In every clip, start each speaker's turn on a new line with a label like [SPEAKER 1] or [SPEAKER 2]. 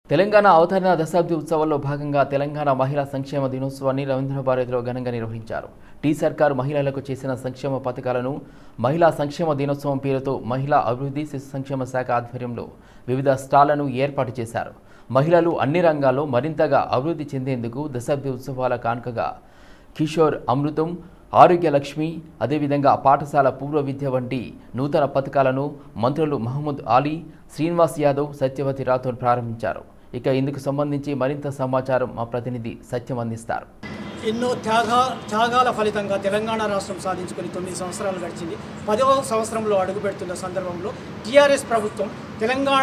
[SPEAKER 1] తెలంగాణ అవతరణ దశాబ్ది ఉత్సవాల్లో భాగంగా తెలంగాణ మహిళా సంక్షేమ దినోత్సవాన్ని రవీంద్ర భారతిలో ఘనంగా నిర్వహించారు టీ సర్కార్ మహిళలకు చేసిన సంక్షేమ పథకాలను మహిళా సంక్షేమ దినోత్సవం పేరుతో మహిళా అభివృద్ధి శిశు సంక్షేమ శాఖ ఆధ్వర్యంలో వివిధ స్టాళ్లను ఏర్పాటు చేశారు మహిళలు అన్ని రంగాల్లో మరింతగా అభివృద్ధి చెందేందుకు దశాబ్ది ఉత్సవాల కానుకగా కిషోర్ అమృతం ఆరోగ్య లక్ష్మి అదేవిధంగా పాఠశాల పూర్వ విద్య వంటి నూతన పథకాలను మంత్రులు మహమ్మద్ అలీ శ్రీనివాస్ యాదవ్ సత్యవతి రాథోడ్ ప్రారంభించారు ఇక ఇందుకు సంబంధించి మరింత సమాచారం మా ప్రతినిధి సత్యం అందిస్తారు
[SPEAKER 2] ఎన్నో త్యాగ త్యాగాల ఫలితంగా తెలంగాణ రాష్ట్రం సాధించుకుని తొమ్మిది సంవత్సరాలు గడిచింది పదవ సంవత్సరంలో అడుగుపెడుతున్న సందర్భంలో టీఆర్ఎస్ ప్రభుత్వం తెలంగాణ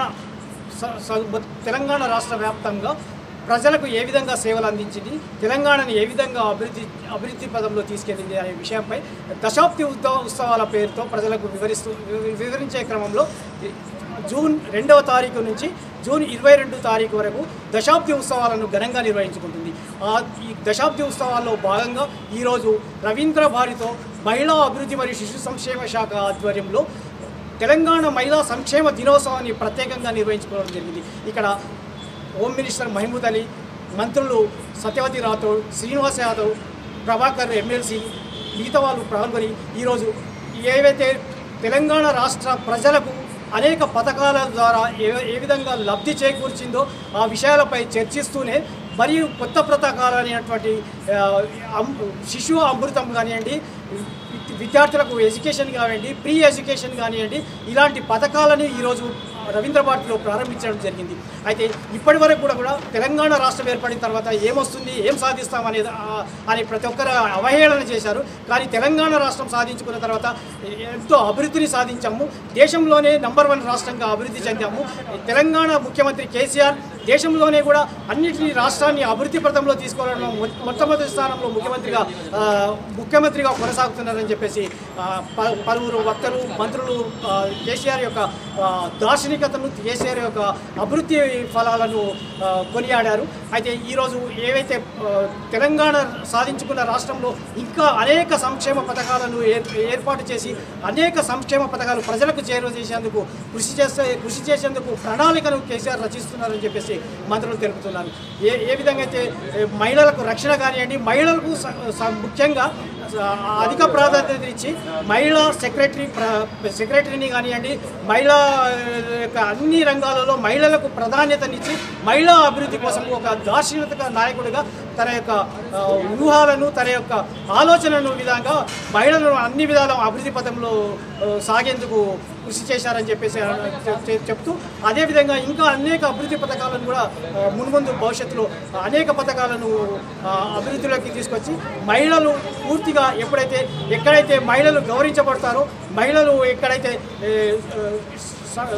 [SPEAKER 2] స- స- తెలంగాణ రాష్ట్ర వ్యాప్తంగా ప్రజలకు ఏ విధంగా సేవలు అందించింది తెలంగాణని ఏ విధంగా అభివృద్ధి అభివృద్ధి పదంలో తీసుకెళ్ళింది అనే విషయంపై దశాబ్ది ఉత్సవ ఉత్సవాల పేరుతో ప్రజలకు వివరిస్తూ వివ- వివరించే క్రమంలో జూన్ రెండవ తారీఖు నుంచి జూన్ ఇరవై రెండు తారీఖు వరకు దశాబ్ది ఉత్సవాలను ఘనంగా నిర్వహించుకుంటుంది ఆ ఈ దశాబ్ది ఉత్సవాల్లో భాగంగా ఈరోజు రవీంద్ర భారతితో మహిళా అభివృద్ధి మరియు శిశు సంక్షేమ శాఖ ఆధ్వర్యంలో తెలంగాణ మహిళా సంక్షేమ దినోత్సవాన్ని ప్రత్యేకంగా నిర్వహించుకోవడం జరిగింది ఇక్కడ హోమ్ మినిస్టర్ మహమూద్ అలీ మంత్రులు సత్యవతి రాథోడ్ శ్రీనివాస్ యాదవ్ ప్రభాకర్ ఎమ్మెల్సీ మిగతా వాళ్ళు పాల్గొని ఈరోజు ఏవైతే తెలంగాణ రాష్ట్ర ప్రజలకు అనేక పథకాల ద్వారా ఏ ఏ విధంగా లబ్ధి చేకూర్చిందో ఆ విషయాలపై చర్చిస్తూనే మరియు కొత్త పథకాలు అనేటువంటి ఆ, అమ్- శిశు అమృతం కానివ్వండి విద్యార్థులకు ఎడ్యుకేషన్ కానివ్వండి ప్రీ ఎడ్యుకేషన్ కానివ్వండి ఇలాంటి పథకాలను ఈరోజు రవీంద్ర భారతిలో ప్రారంభించడం జరిగింది అయితే ఇప్పటి వరకు కూడా కూడా తెలంగాణ రాష్ట్రం ఏర్పడిన తర్వాత ఏమొస్తుంది ఏం సాధిస్తాం అనేది ఆ, అని ప్రతి ఒక్కరు అవహేళన చేశారు కానీ తెలంగాణ రాష్ట్రం సాధించుకున్న తర్వాత ఎంతో అభివృద్ధిని సాధించాము దేశంలోనే నంబర్ వన్ రాష్ట్రంగా అభివృద్ధి చెందాము తెలంగాణ ముఖ్యమంత్రి కేసీఆర్ దేశంలోనే కూడా అన్నింటినీ రాష్ట్రాన్ని అభివృద్ధి పథంలో తీసుకోవడంలో మొ- మొట్టమొదటి స్థానంలో ముఖ్యమంత్రిగా ఆ, ముఖ్యమంత్రిగా కొనసాగుతున్నారని చెప్పేసి ఆ, ప- పలువురు వక్తలు మంత్రులు ఆ, కేసీఆర్ యొక్క ఆ, దార్శనికతను కేసీఆర్ యొక్క అభివృద్ధి ఫలాలను ఆ, కొనియాడారు అయితే ఈరోజు ఏవైతే ఆ, తెలంగాణ సాధించుకున్న రాష్ట్రంలో ఇంకా అనేక సంక్షేమ పథకాలను ఏర్- ఏర్పాటు చేసి అనేక సంక్షేమ పథకాలు ప్రజలకు చేరువచేసేందుకు కృషి చేస్తే కృషి చేసేందుకు ప్రణాళికను కేసీఆర్ రచిస్తున్నారని చెప్పేసి మంత్రులు తెలుపుతున్నారు ఏ ఏ విధంగా అయితే ఏ, మహిళలకు రక్షణ కానివ్వండి మహిళలకు స- స- ముఖ్యంగా స- అధిక ప్రాధాన్యత ఇచ్చి మహిళా సెక్రటరీ ప్ర- సెక్రటరీని కానివ్వండి మహిళా యొక్క అన్ని రంగాలలో మహిళలకు ప్రాధాన్యతనిచ్చి మహిళా అభివృద్ధి కోసం ఒక దార్శనిక నాయకుడిగా తన యొక్క ఆ, వ్యూహాలను తన యొక్క ఆలోచనను విధంగా మహిళలను అన్ని విధాల అభివృద్ధి పథంలో ఆ, సాగేందుకు కృషి చేశారని చెప్పేసి ఆ, చెప్- చెప్- చెప్తూ అదేవిధంగా ఇంకా అనేక అభివృద్ధి పథకాలను కూడా ఆ, మున్ముందు భవిష్యత్తులో అనేక పథకాలను ఆ, అభివృద్ధిలోకి తీసుకొచ్చి మహిళలు పూర్తిగా ఎప్పుడైతే ఎక్కడైతే మహిళలు గౌరవించబడతారో మహిళలు ఎక్కడైతే ఏ, ఆ, స-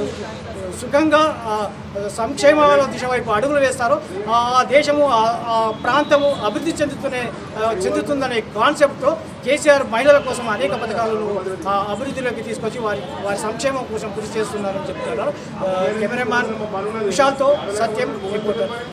[SPEAKER 2] సుఖంగా ఆ, సంక్షేమాల దిశ వైపు అడుగులు వేస్తారో ఆ దేశము ఆ- ఆ ప్రాంతము అభివృద్ధి చెందుతూనే ఆ, చెందుతుందనే కాన్సెప్ట్తో కేసీఆర్ మహిళల కోసం అనేక పథకాలను ఆ, అభివృద్ధిలోకి తీసుకొచ్చి వారి వారి సంక్షేమం కోసం కృషి చేస్తున్నారని చెప్తున్నారు ఆ, కెమెరామ్యాన్ విశాల్తో సత్యం రిపోర్టర్